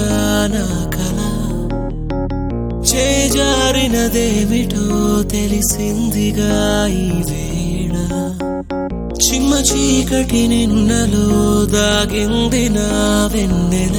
నిజమవుగా నా కల చేజారినదేమిటో తెలిసిందిగా ఈ వేళ చిమ్మ చీకటి నిన్నలో దాగింది నా వెన్నెల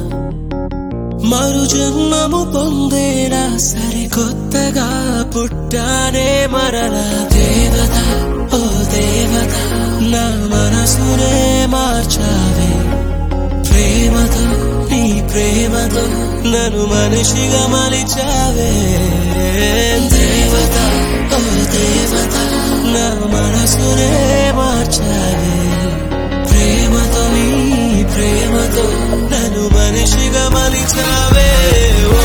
మరు జన్మము పొందేలా సరికొత్తగా పుట్టానే మరలా దేవత ఓ దేవత నా మనసునే మార్చావే ప్రేమతో నీ ప్రేమతో నన్ను మనిషిగా మలిచావే దేవత ఓ దేవత నా మనసునే మార్చావే ప్రేమతో నీ ప్రేమతో నన్ను మనిషిగా మలిచావే ఓ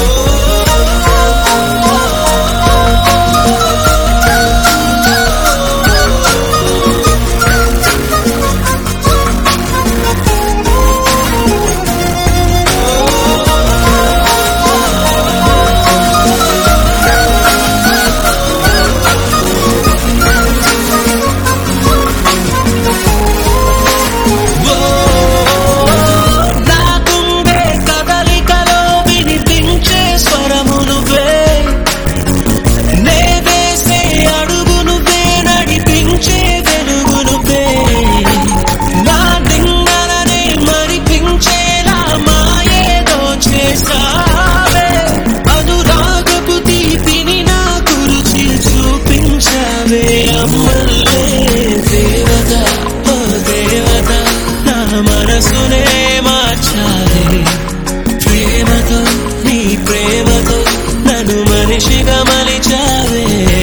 నా గుండె కదలికలో వినిపించే స్వరము నువ్వే నే వేసే అడుగు నువ్వే నడిపించే వెలుగు నువ్వే నా నిన్నలనే మరిపించేలా మాయేదో చేసావే అనురాగపు తీపిని నాకు రుచి చూపించావే అమ్మల్లే దేవత ఓ దేవత నా మనసునే మార్చావే ప్రేమతో నీ ప్రేమతో నన్ను మనిషిగా మలిచావే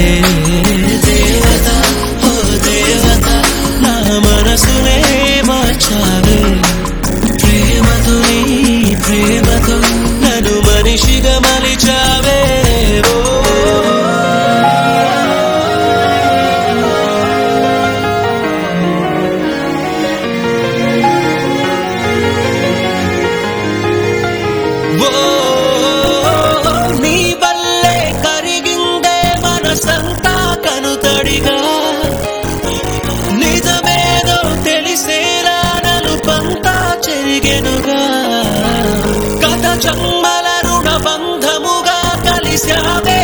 దేవత ఓ దేవత నా మనసునే మార్చావే ప్రేమతో నీ ప్రేమతో నన్ను మనిషిగా మలిచావే ఓ ఓ నీ వల్లే కరిగిందే మనసంతా కనుతడిగా నిజమేదో తెలిసేలా నలుపంతా చెరిగెనుగా కథ చమ్మల రుణ బంధముగా కలిశావే